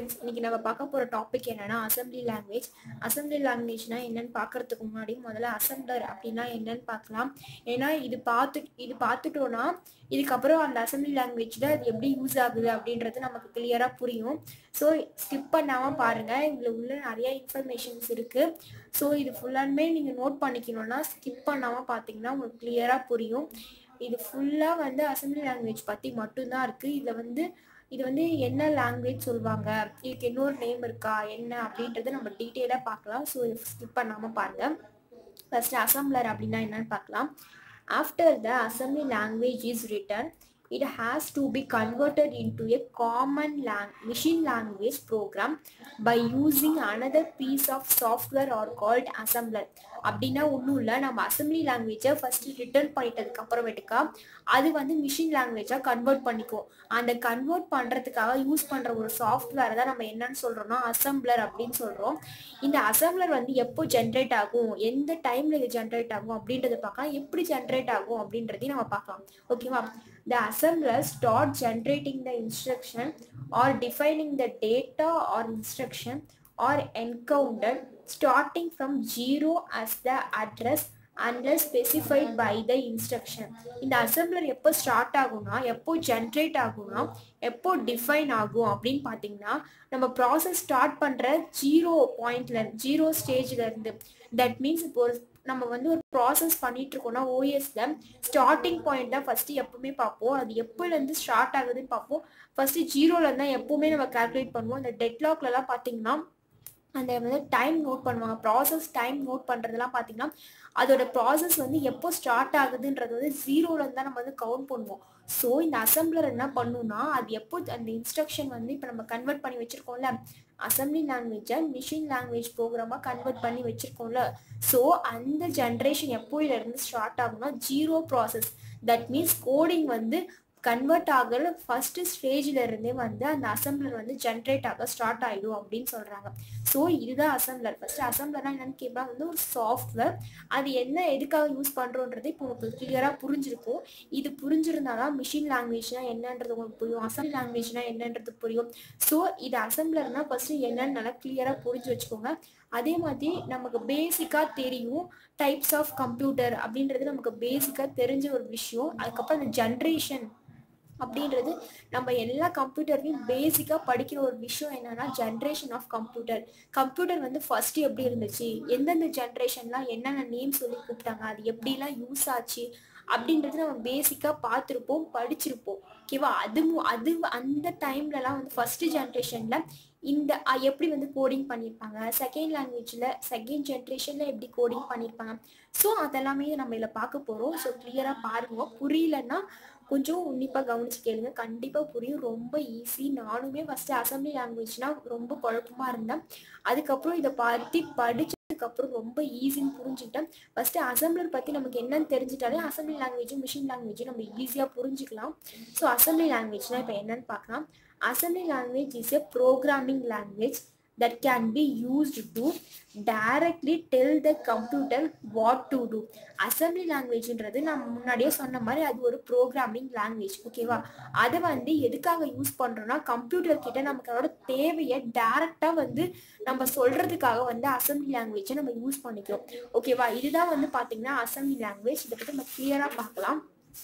friends இன்னைக்கு நம்ம பார்க்க போகிற டாபிக் என்னன்னா அசம்பிளி லாங்குவேஜ் அசம்பிளி லாங்குவேஜ்னா என்னன்னு பார்க்கறதுக்கு முன்னாடி முதல்ல அசம்பிளர் அப்படின்னா என்னன்னு பார்க்கலாம் ஏன்னா இது பார்த்து இது பார்த்துட்டோன்னா இதுக்கப்புறம் அந்த அசம்பிளி லாங்குவேஜில் அது எப்படி யூஸ் ஆகுது அப்படின்றது நமக்கு கிளியராக புரியும் ஸோ ஸ்கிப் பண்ணாமல் பாருங்கள் இதில் உள்ள நிறைய இன்ஃபர்மேஷன்ஸ் இருக்குது ஸோ இது ஃபுல்லாமே நீங்கள் நோட் பண்ணிக்கணும்னா ஸ்கிப் பண்ணாமல் பார்த்தீங்கன்னா உங்களுக்கு கிளியராக புரியும் இது ஃபுல்லாக வந்து அசம்பிளி லாங்குவேஜ் பற்றி மட்டும்தான் இருக்குது இதில் வந்து இது வந்து என்ன லாங்குவேஜ் சொல்லுவாங்க இதுக்கு இன்னொரு நேம் இருக்கா என்ன அப்படின்றத நம்ம டீட்டெயிலாக பார்க்கலாம் ஸோ ஸ்கிப் பண்ணாமல் பாருங்கள் ஃபர்ஸ்ட் அசம்பிளர் அப்படின்னா என்னன்னு பார்க்கலாம் after the assembly language is written it has to be converted into a common lang- machine language program by using another piece of software or called assembler அப்படின்னா ஒன்றும் இல்லை நம்ம assembly லாங்குவேஜை ஃபர்ஸ்ட் ரிட்டர்ன் பண்ணிட்டதுக்கு அப்புறமேட்டுக்கா அது வந்து மிஷின் லாங்குவேஜாக கன்வெர்ட் பண்ணிக்கும் அந்த convert பண்ணுறதுக்காக யூஸ் பண்ணுற ஒரு சாஃப்ட்வேர் தான் நம்ம என்னன்னு சொல்கிறோம்னா அசம்பிளர் அப்படின்னு சொல்கிறோம் இந்த அசம்பிளர் வந்து எப்போ ஜென்ரேட் ஆகும் எந்த டைமில் இது ஜென்ரேட் ஆகும் அப்படின்றத பார்க்கலாம் எப்படி ஜென்ரேட் ஆகும் அப்படின்றதையும் நம்ம பார்க்கலாம் ஓகேவா the assembler start generating the instruction or defining the data or instruction or encountered starting from zero as the address unless specified by the instruction இந்த அசம்பிளர் எப்போ ஸ்டார்ட் ஆகும்னா எப்போ ஜென்ரேட் ஆகும்னா எப்போ டிஃபைன் ஆகும் அப்படின்னு பார்த்தீங்கன்னா நம்ம ப்ராசஸ் ஸ்டார்ட் பண்ணுற ஜீரோ பாயிண்ட்ல ஜீரோ ஸ்டேஜ்ல இருந்து தட் மீன்ஸ் இப்போ ஒரு நம்ம வந்து ஒரு ப்ராசஸ் பண்ணிட்டு இருக்கோம்னா ஓஎஸ்ல ஸ்டார்டிங் பாயிண்ட் தான் ஃபர்ஸ்ட் எப்பவுமே பார்ப்போம் அது எப்போலேருந்து ஸ்டார்ட் ஆகுதுன்னு பார்ப்போம் ஃபர்ஸ்ட் ஜீரோல இருந்தா எப்பவுமே நம்ம கால்குலேட் பண்ணுவோம் அந்த டெட்லாக்லலாம் பார்த்தீங்கன்னா அந்த வந்து டைம் நோட் பண்ணுவாங்க ப்ராசஸ் டைம் நோட் பண்ணுறதெல்லாம் பார்த்தீங்கன்னா அதோட ப்ராசஸ் வந்து எப்போ ஸ்டார்ட் ஆகுதுன்றது வந்து ஜீரோலேருந்து தான் நம்ம வந்து கவுண்ட் பண்ணுவோம் ஸோ இந்த அசம்பிளர் என்ன பண்ணுன்னா அது எப்போ அந்த இன்ஸ்ட்ரக்ஷன் வந்து இப்போ நம்ம கன்வெர்ட் பண்ணி வச்சுருக்கோம்ல அசம்பிளி லாங்குவேஜை மிஷின் லாங்குவேஜ் ப்ரோக்ராமாக கன்வெர்ட் பண்ணி வச்சுருக்கோம்ல ஸோ அந்த ஜென்ரேஷன் எப்போயிலேருந்து ஸ்டார்ட் ஆகும்னா zero process that means coding வந்து கன்வெர்ட் ஆகிற ஃபர்ஸ்ட் ஸ்டேஜில் இருந்தே வந்து அந்த அசம்பிளர் வந்து ஜென்ரேட் ஆக ஸ்டார்ட் ஆகிடும் அப்படின்னு சொல்கிறாங்க ஸோ இதுதான் அசம்பிளர் ஃபர்ஸ்ட் அசம்பிளர்னா என்னன்னு கேட்பாங்க வந்து ஒரு சாஃப்ட்வேர் அது என்ன எதுக்காக யூஸ் பண்ணுறோன்றது இப்போ உங்களுக்கு கிளியராக புரிஞ்சிருக்கும் இது புரிஞ்சிருந்தாதான் மிஷின் லாங்குவேஜ்னா என்னன்றது உங்களுக்கு புரியும் அசம்பிளி லாங்குவேஜ்னா என்னன்றது புரியும் ஸோ இது அசம்பிளர்னா ஃபர்ஸ்ட் என்னன்னு நல்லா கிளியராக புரிஞ்சு வச்சுக்கோங்க அதே மாதிரி நமக்கு பேசிக்காக தெரியும் டைப்ஸ் ஆஃப் கம்ப்யூட்டர் அப்படின்றது நமக்கு பேசிக்காக தெரிஞ்ச ஒரு விஷயம் அதுக்கப்புறம் அந்த ஜென்ரேஷன் அப்படின்றது நம்ம எல்லா கம்ப்யூட்டர்லையும் பேசிக்காக படிக்கிற ஒரு விஷயம் என்னன்னா ஜென்ரேஷன் ஆஃப் கம்ப்யூட்டர் கம்ப்யூட்டர் வந்து ஃபர்ஸ்ட் எப்படி இருந்துச்சு எந்தெந்த ஜென்ரேஷன்லாம் என்னென்ன நேம் சொல்லி கூப்பிட்டாங்க அது எப்படிலாம் யூஸ் ஆச்சு அப்படின்றது நம்ம பேசிக்காக பார்த்துருப்போம் படிச்சிருப்போம் ஓகேவா அது அது அந்த டைம்லலாம் வந்து ஃபர்ஸ்ட் ஜென்ரேஷனில் இந்த எப்படி வந்து கோடிங் பண்ணியிருப்பாங்க செகண்ட் லாங்குவேஜில் செகண்ட் ஜென்ரேஷனில் எப்படி கோடிங் பண்ணியிருப்பாங்க ஸோ அதெல்லாமே நம்ம இதில் பார்க்க போகிறோம் ஸோ கிளியராக பாருங்க புரியலன்னா கொஞ்சம் உன்னிப்பாக கவனிச்சு கேளுங்க கண்டிப்பாக புரியும் ரொம்ப ஈஸி நானுமே ஃபஸ்ட்டு அசம்பிளி லாங்குவேஜ்னால் ரொம்ப குழப்பமாக இருந்தேன் அதுக்கப்புறம் இதை பற்றி படிச்சதுக்கப்புறம் ரொம்ப ஈஸின்னு புரிஞ்சுக்கிட்டேன் ஃபஸ்ட்டு அசம்பிளர் பற்றி நமக்கு என்னன்னு தெரிஞ்சிட்டாலே அசம்பிளி லாங்குவேஜும் மிஷின் லேங்குவேஜும் நம்ம ஈஸியாக புரிஞ்சுக்கலாம் ஸோ அசம்பிளி லாங்குவேஜ்னால் இப்போ என்னன்னு பார்க்கலாம் assembly language is a programming language that can be used to directly tell the computer what to do assembly லாங்குவேஜ்ன்றது நம்ம முன்னாடியே சொன்ன மாதிரி அது ஒரு ப்ரோக்ராமிங் லாங்குவேஜ் ஓகேவா அதை வந்து எதுக்காக யூஸ் பண்ணுறோம்னா கம்ப்யூட்டர் கிட்ட நமக்கு அதோட தேவையை டைரக்டாக வந்து நம்ம சொல்றதுக்காக வந்து அசம்பிளி லாங்குவேஜை நம்ம யூஸ் பண்ணிக்கிறோம் ஓகேவா இதுதான் வந்து பார்த்தீங்கன்னா அசம்பிளி லாங்குவேஜ் இதை பற்றி நம்ம கிளியராக பார்க்கலாம்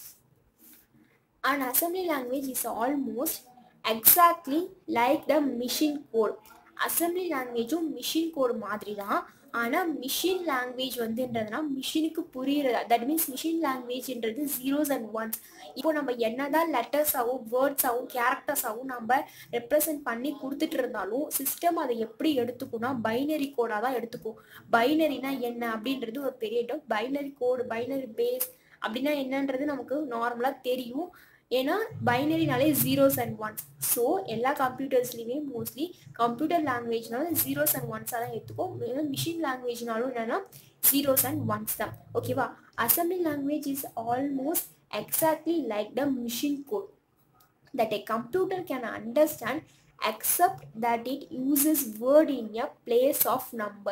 and assembly language is almost exactly like the machine code assembly லாங்குவேஜும் மிஷின் கோட் மாதிரி தான் ஆனால் மிஷின் லாங்குவேஜ் வந்துன்றதுனா மிஷினுக்கு புரியுறது தட் மீன்ஸ் மிஷின் லாங்குவேஜ்ன்றது ஜீரோஸ் அண்ட் ஒன்ஸ் இப்போ நம்ம என்னதான் லெட்டர்ஸாகவும் வேர்ட்ஸாகவும் கேரக்டர்ஸாகவும் நம்ம ரெப்ரசன்ட் பண்ணி கொடுத்துட்டு இருந்தாலும் சிஸ்டம் அதை எப்படி எடுத்துக்கும்னா பைனரி கோடாக தான் எடுத்துக்கும் பைனரினா என்ன அப்படின்றது ஒரு பெரிய doubt binary code binary base அப்படின்னா என்னன்றது நமக்கு நார்மலாக தெரியும் ஏன்னா பைனரினாலே ஜீரோஸ் அண்ட் ஒன்ஸ் ஸோ எல்லா கம்ப்யூட்டர்ஸ்லையுமே மோஸ்ட்லி கம்ப்யூட்டர் லாங்குவேஜ்னால ஜீரோஸ் அண்ட் ஒன்ஸாக தான் எடுத்துக்கும் மிஷின் லாங்குவேஜ்னாலும் என்னன்னா ஜீரோஸ் அண்ட் ஒன்ஸ் தான் ஓகேவா assembly language is almost exactly like the machine code that a computer can understand except that it uses word in a place of numbers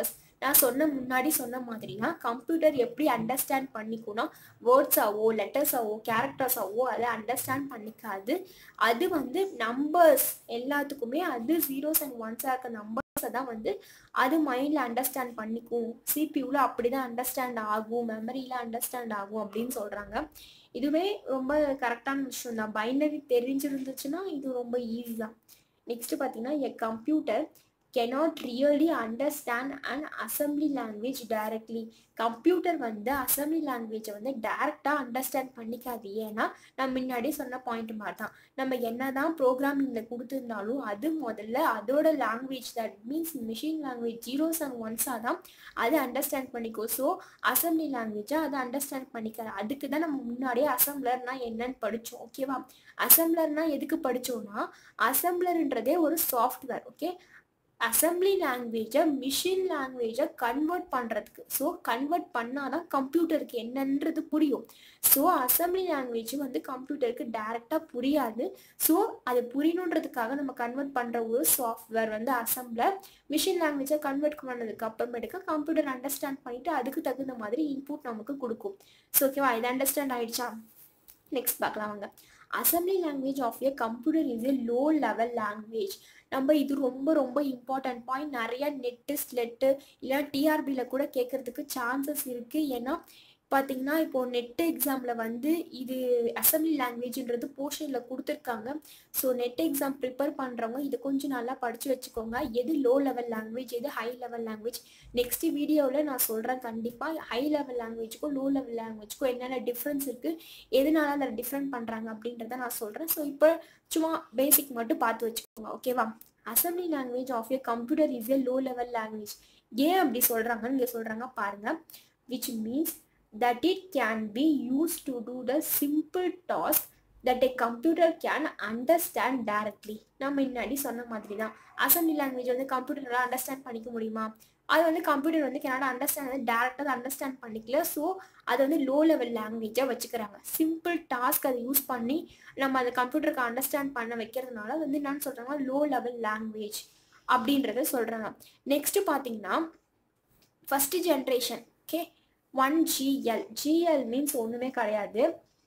நான் சொன்ன முன்னாடி சொன்ன மாதிரி தான் கம்ப்யூட்டர் எப்படி அண்டர்ஸ்டாண்ட் பண்ணிக்கும்னா வேர்ட்ஸாவோ லெட்டர்ஸாவோ கேரக்டர்ஸாவோ அதை அண்டர்ஸ்டாண்ட் பண்ணிக்காது அது வந்து நம்பர்ஸ் எல்லாத்துக்குமே அது ஜீரோஸ் அண்ட் ஒன்ஸாக இருக்க நம்பர்ஸை தான் வந்து அது மைண்டில் அண்டர்ஸ்டாண்ட் பண்ணிக்கும் சிபியூவில் அப்படி தான் அண்டர்ஸ்டாண்ட் ஆகும் மெமரியில் அண்டர்ஸ்டாண்ட் ஆகும் அப்படின்னு சொல்கிறாங்க இதுவே ரொம்ப கரெக்டான விஷயம் தான் பைனரி தெரிஞ்சிருந்துச்சுன்னா இது ரொம்ப ஈஸி தான் நெக்ஸ்ட் பார்த்தீங்கன்னா a computer cannot really understand an assembly language directly computer வந்து அசம்பிளி லாங்குவேஜை வந்து டைரெக்டாக அண்டர்ஸ்டாண்ட் பண்ணிக்காது ஏன்னா நான் முன்னாடி சொன்ன பாயிண்ட் மாதிரி தான் நம்ம என்ன தான் ப்ரோக்ராமிங்கில் கொடுத்துருந்தாலும் அது முதல்ல அதோட language that means machine language zeros and ஒன்ஸாக தான் அது அண்டர்ஸ்டாண்ட் பண்ணிக்கும் ஸோ அசம்பிளி லாங்குவேஜை அதை அண்டர்ஸ்டாண்ட் பண்ணிக்காது அதுக்கு தான் நம்ம முன்னாடியே அசம்பிளர்னா என்னன்னு படித்தோம் ஓகேவா அசம்பிளர்னா எதுக்கு படித்தோம்னா அசம்பிளர்ன்றதே ஒரு சாஃப்ட்வேர் ஓகே அசம்பிளி லாங்குவேஜை மிஷின் லாங்குவேஜை கன்வெர்ட் பண்ணுறதுக்கு ஸோ கன்வெர்ட் பண்ணால் தான் கம்ப்யூட்டருக்கு என்னன்றது புரியும் ஸோ அசம்பிளி லாங்குவேஜ் வந்து கம்ப்யூட்டருக்கு டைரெக்டாக புரியாது ஸோ அது புரியணுன்றதுக்காக நம்ம கன்வெர்ட் பண்ணுற ஒரு சாஃப்ட்வேர் வந்து அசம்பிளர் மிஷின் லாங்குவேஜை கன்வெர்ட் பண்ணதுக்கு அப்புறமேட்டுக்கு கம்ப்யூட்டர் அண்டர்ஸ்டாண்ட் பண்ணிட்டு அதுக்கு தகுந்த மாதிரி இன்புட் நமக்கு கொடுக்கும் ஸோ ஓகேவா இது அண்டர்ஸ்டாண்ட் ஆயிடுச்சா நெக்ஸ்ட் பார்க்கலாம் வாங்க assembly language of a computer is a low level language நம்ம இது ரொம்ப ரொம்ப இம்பார்ட்டன்ட் பாயிண்ட் நிறைய நெட்டு ஸ்லெட்டு இல்லை டிஆர்பியில் கூட கேட்கறதுக்கு சான்சஸ் இருக்குது ஏன்னா பார்த்தீங்கன்னா இப்போ நெட் எக்ஸாமில் வந்து இது அசம்பிளி லாங்குவேஜ்ன்றது போர்ஷனில் கொடுத்துருக்காங்க ஸோ நெட் எக்ஸாம் ப்ரிப்பேர் பண்ணுறவங்க இது கொஞ்சம் நல்லா படித்து வச்சுக்கோங்க எது லோ லெவல் லாங்குவேஜ் எது ஹை லெவல் லாங்குவேஜ் நெக்ஸ்ட் வீடியோவில் நான் சொல்கிறேன் கண்டிப்பாக ஹை லெவல் லாங்குவேஜ்க்கும் லோ லெவல் லாங்குவேஜ்க்கும் என்னென்ன டிஃப்ரென்ஸ் இருக்குது எதனால அதில் டிஃப்ரெண்ட் பண்ணுறாங்க அப்படின்றத நான் சொல்கிறேன் ஸோ இப்போ சும்மா பேசிக் மட்டும் பார்த்து வச்சுக்கோங்க ஓகேவா assembly language of a computer is a low level language ஏன் அப்படி சொல்கிறாங்கன்னு இங்கே சொல்கிறாங்க பாருங்கள் which means that it can be used to do the simple task that a computer can understand directly நம்ம முன்னாடி சொன்ன மாதிரி தான் அசம்பிளி லாங்குவேஜ் வந்து கம்ப்யூட்டரால் அண்டர்ஸ்டாண்ட் பண்ணிக்க முடியுமா அது வந்து கம்ப்யூட்டர் வந்து கனடா அண்டர்ஸ்டாண்ட் வந்து டேரெக்டாக அண்டர்ஸ்டாண்ட் பண்ணிக்கல ஸோ அது வந்து லோ லெவல் லாங்குவேஜாக வச்சுக்கிறாங்க சிம்பிள் டாஸ்க் அதை யூஸ் பண்ணி நம்ம அந்த கம்ப்யூட்டருக்கு அண்டர்ஸ்டாண்ட் பண்ண வைக்கிறதுனால வந்து என்னன்னு சொல்கிறாங்க லோ லெவல் லாங்குவேஜ் அப்படின்றத சொல்கிறாங்க நெக்ஸ்ட் பார்த்தீங்கன்னா first generation okay one GL GL means ஒன்றுமே கிடையாது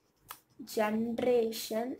generation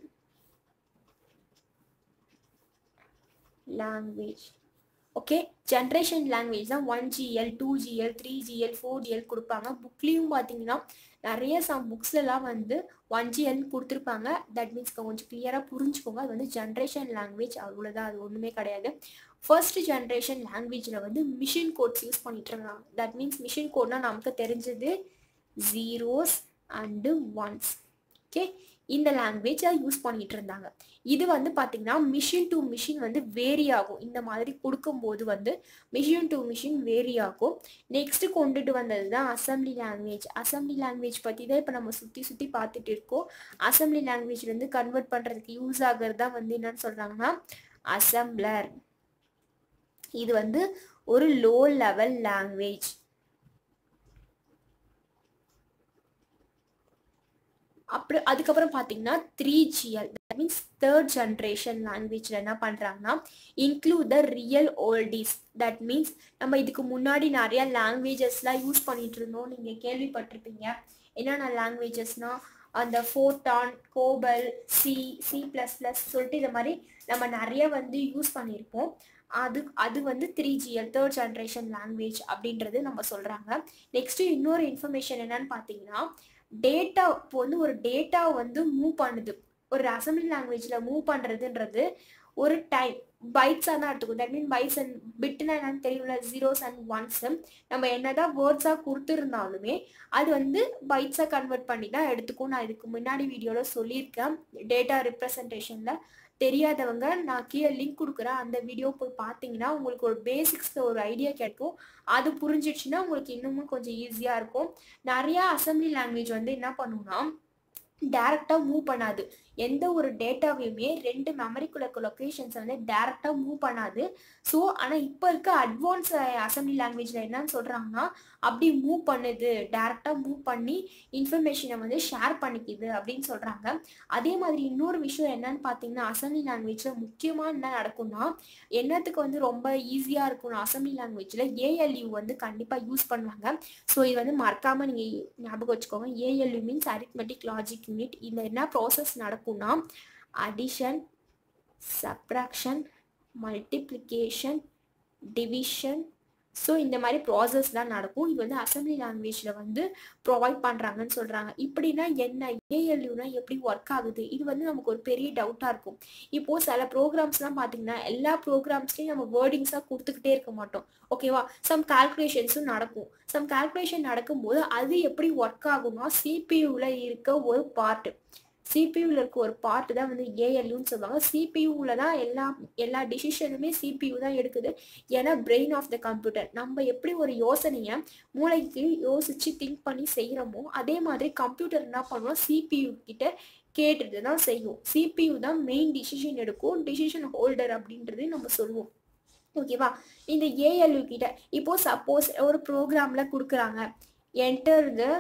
language okay generation language தான் one GL two GL three GL four GL கொடுப்பாங்க புக்லேயும் பார்த்தீங்கன்னா நிறைய சம் புக்ஸ்லாம் வந்து ஒன் ஜிஎல் கொடுத்துருப்பாங்க தட் மீன்ஸ் கொஞ்சம் கிளியராக புரிஞ்சுக்கோங்க அது வந்து ஜென்ரேஷன் லாங்குவேஜ் அவ்வளோதான் அது ஒன்றுமே கிடையாது ஃபர்ஸ்ட் ஜென்ரேஷன் லாங்குவேஜில் வந்து மிஷின் கோட்ஸ் யூஸ் பண்ணிட்டு இருக்காங்க தட் மீன்ஸ் மிஷின் கோட்னா நமக்கு தெரிஞ்சது ஜீரோஸ் அண்டு ஒன்ஸ் ஓகே இந்த லாங்குவேஜை யூஸ் பண்ணிட்டு இருந்தாங்க இது வந்து பார்த்தீங்கன்னா மிஷின் டு மிஷின் வந்து வேரி ஆகும் இந்த மாதிரி கொடுக்கும்போது வந்து மிஷின் டு மிஷின் வேரி ஆகும் நெக்ஸ்ட் கொண்டுட்டு வந்தது தான் அசம்பிளி லாங்குவேஜ் அசம்பிளி லாங்குவேஜ் பற்றி தான் இப்போ நம்ம சுற்றி சுற்றி பார்த்துட்டு இருக்கோம் அசம்பிளி லாங்குவேஜ் வந்து கன்வெர்ட் பண்ணுறதுக்கு யூஸ் ஆகிறது தான் வந்து என்னன்னு சொல்கிறாங்கன்னா அசம்பிளர் இது வந்து ஒரு லோ லெவல் லாங்குவேஜ் அப்புறம் அதுக்கப்புறம் பார்த்தீங்கன்னா three GL that means third generation லாங்குவேஜில் என்ன பண்ணுறாங்கன்னா include the real oldies that means நம்ம இதுக்கு முன்னாடி நிறைய லாங்குவேஜஸ்லாம் யூஸ் பண்ணிட்டு இருந்தோம் நீங்கள் கேள்விப்பட்டிருப்பீங்க என்னென்ன லாங்குவேஜஸ்னால் அந்த Fortran COBOL C C plus plus சொல்லிட்டு இந்த மாதிரி நம்ம நிறைய வந்து யூஸ் பண்ணியிருப்போம் அது அது வந்து three GL third generation language அப்படின்றது நம்ம சொல்கிறாங்க நெக்ஸ்ட்டு இன்னொரு இன்ஃபர்மேஷன் என்னன்னு பார்த்தீங்கன்னா டேட்டா இப்போ வந்து ஒரு டேட்டா வந்து மூவ் பண்ணுது ஒரு அசம்பிளி லாங்குவேஜில் மூவ் பண்ணுறதுன்றது ஒரு டைம் பைட்ஸாக தான் எடுத்துக்கும் தட் மீன் பைட்ஸ் அண்ட் பிட்னா என்னன்னு தெரியல ஜீரோஸ் அண்ட் ஒன்ஸ் நம்ம என்னதான் வேர்ட்ஸாக கொடுத்துருந்தாலுமே அது வந்து பைட்ஸாக கன்வெர்ட் பண்ணி தான் எடுத்துக்கும் நான் இதுக்கு முன்னாடி வீடியோவில் சொல்லியிருக்கேன் டேட்டா ரிப்ரசன்டேஷனில் தெரியாதவங்க நான் கீழே லிங்க் கொடுக்குறேன் அந்த வீடியோ போய் பார்த்தீங்கன்னா உங்களுக்கு ஒரு பேசிக்ஸில் ஒரு ஐடியா கிடைக்கும் அது புரிஞ்சிடுச்சுன்னா உங்களுக்கு இன்னமும் கொஞ்சம் ஈஸியாக இருக்கும் நிறையா அசம்பிளி லாங்குவேஜ் வந்து என்ன பண்ணுன்னா டேரெக்டாக மூவ் பண்ணாது எந்த ஒரு டேட்டாவையுமே ரெண்டு மெமரிக்குள்ள லொக்கேஷன்ஸை வந்து டேரெக்டாக மூவ் பண்ணாது ஸோ ஆனால் இப்போ இருக்க அட்வான்ஸ் அசம்பிளி லாங்குவேஜில் என்னன்னு சொல்கிறாங்கன்னா அப்படி மூவ் பண்ணுது டேரெக்டாக மூவ் பண்ணி இன்ஃபர்மேஷனை வந்து ஷேர் பண்ணிக்குது அப்படின்னு சொல்கிறாங்க அதே மாதிரி இன்னொரு விஷயம் என்னன்னு பார்த்தீங்கன்னா அசம்பிளி லாங்குவேஜில் முக்கியமாக என்ன நடக்கும்னா என்னத்துக்கு வந்து ரொம்ப ஈஸியாக இருக்கும்னா அசம்பிளி லாங்குவேஜில் ஏஎல்யூ வந்து கண்டிப்பாக யூஸ் பண்ணுவாங்க ஸோ இது வந்து மறக்காமல் நீங்கள் ஞாபகம் வச்சுக்கோங்க ALU means arithmetic logic unit இதில் என்ன ப்ராசஸ் நடக்கும்னா addition subtraction multiplication division so இந்த மாதிரி ப்ராசஸ் தான் நடக்கும் இது வந்து அசம்பிளி லாங்குவேஜில் வந்து ப்ரொவைட் பண்ணுறாங்கன்னு சொல்கிறாங்க இப்படின்னா என்ன ஏஎல்யூனா எப்படி ஒர்க் ஆகுது இது வந்து நமக்கு ஒரு பெரிய டவுட்டாக இருக்கும் இப்போது சில ப்ரோக்ராம்ஸ்லாம் பார்த்தீங்கன்னா எல்லா ப்ரோக்ராம்ஸ்லையும் நம்ம வேர்டிங்ஸாக கொடுத்துக்கிட்டே இருக்க மாட்டோம் ஓகேவா சம் கால்குலேஷன்ஸும் நடக்கும் சம் கால்குலேஷன் நடக்கும்போது அது எப்படி ஒர்க் ஆகும்னா சிபியூவில் இருக்க ஒரு பார்ட்டு சிபியூவில் இருக்க ஒரு பார்ட் தான் வந்து ஏஎல்யூன்னு சொல்லுவாங்க சிபியூவில் தான் எல்லா எல்லா டிசிஷனுமே சிபியூ தான் எடுக்குது ஏன்னா பிரெயின் ஆஃப் த கம்ப்யூட்டர் நம்ம எப்படி ஒரு யோசனையை மூளைக்கு யோசிச்சு திங்க் பண்ணி செய்கிறோமோ அதே மாதிரி கம்ப்யூட்டர் என்ன பண்ணுவோம் சிபியூ கிட்ட கேட்டுட்டு தான் செய்யும் சிபியூ தான் மெயின் டிசிஷன் எடுக்கும் டிசிஷன் ஹோல்டர் அப்படின்றது நம்ம சொல்லுவோம் ஓகேவா இந்த ஏஎல்யூ கிட்ட இப்போ சப்போஸ் ஒரு ப்ரோக்ராம்ல கொடுக்குறாங்க enter the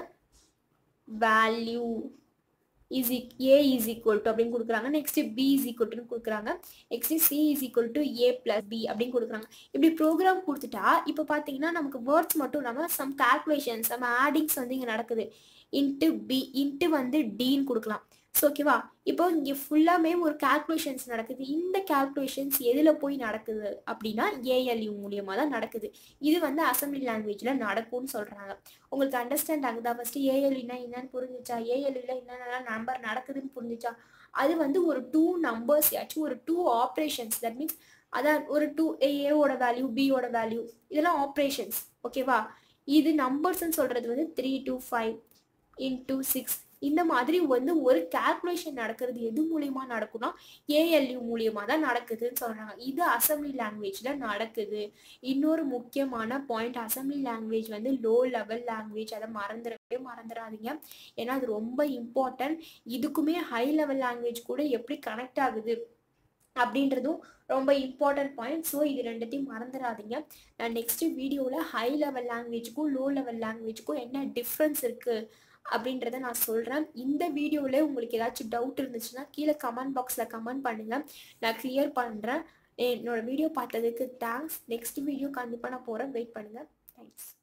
value is A is equal to அப்படின்னு கொடுக்குறாங்க நெக்ஸ்ட் பி இஸ் ஈக்குவல் டுன்னு கொடுக்குறாங்க next C is equal to A plus B அப்படின்னு கொடுக்குறாங்க இப்படி ப்ரோக்ராம் கொடுத்துட்டா இப்போ பார்த்தீங்கன்னா நமக்கு வேர்ட்ஸ் மட்டும் இல்லாமல் சம் கால்குலேஷன்ஸ் நம்ம ஆடிங்ஸ் வந்து இங்கே நடக்குது இன்ட்டு பி இன்ட்டு வந்து டின்னு கொடுக்கலாம் ஸோ ஓகேவா இப்போ இங்கே ஃபுல்லாமே ஒரு கால்குலேஷன்ஸ் நடக்குது இந்த கால்குலேஷன்ஸ் எதில் போய் நடக்குது அப்படின்னா ஏஎல்யூ மூலியமாக தான் நடக்குது இது வந்து அசம்பிளி லாங்குவேஜில் நடக்கும்னு சொல்கிறாங்க உங்களுக்கு அண்டர்ஸ்டாண்ட் ஆகுதா ஃபஸ்ட்டு ஏஎல்யூனா என்னன்னு புரிஞ்சிச்சா ஏஎல்யூல என்னென்ன நம்பர் நடக்குதுன்னு புரிஞ்சிச்சா அது வந்து ஒரு டூ நம்பர்ஸ் ஆச்சும் ஒரு டூ ஆப்ரேஷன்ஸ் தட் மீன்ஸ் அதான் ஒரு டூ ஏவோட வேல்யூ பியோட வேல்யூ இதெல்லாம் ஆப்ரேஷன்ஸ் ஓகேவா இது நம்பர்ஸ்ன்னு சொல்கிறது வந்து three two five into six இந்த மாதிரி வந்து ஒரு கால்குலேஷன் நடக்கிறது எது மூலியமா நடக்கும்னா ஏஎல்யூ மூலியமா தான் நடக்குதுன்னு சொல்றாங்க இது அசம்பிளி லாங்குவேஜ்ல நடக்குது இன்னொரு முக்கியமான பாயிண்ட் அசம்பிளி லாங்குவேஜ் வந்து லோ லெவல் லாங்குவேஜ் அதை மறந்துடவே மறந்துடாதீங்க ஏன்னா அது ரொம்ப இம்பார்ட்டன்ட் இதுக்குமே ஹை லெவல் லாங்குவேஜ் கூட எப்படி கனெக்ட் ஆகுது அப்படின்றதும் ரொம்ப இம்பார்ட்டன்ட் பாயிண்ட் ஸோ இது ரெண்டுத்தையும் மறந்துடாதீங்க நான் நெக்ஸ்ட் வீடியோவில் ஹை லெவல் லாங்குவேஜுக்கும் லோ லெவல் லாங்குவேஜுக்கும் என்ன டிஃப்ரென்ஸ் இருக்குது அப்படின்றத நான் சொல்கிறேன் இந்த வீடியோவில் உங்களுக்கு ஏதாச்சும் டவுட் இருந்துச்சுன்னா கீழே கமெண்ட் பாக்ஸில் கமெண்ட் பண்ணுங்கள் நான் கிளியர் பண்ணுறேன் என்னோட வீடியோ பார்த்ததுக்கு தேங்க்ஸ் நெக்ஸ்ட் வீடியோ கண்டிப்பாக நான் போகிறேன் வெயிட் பண்ணுங்கள் தேங்க்ஸ்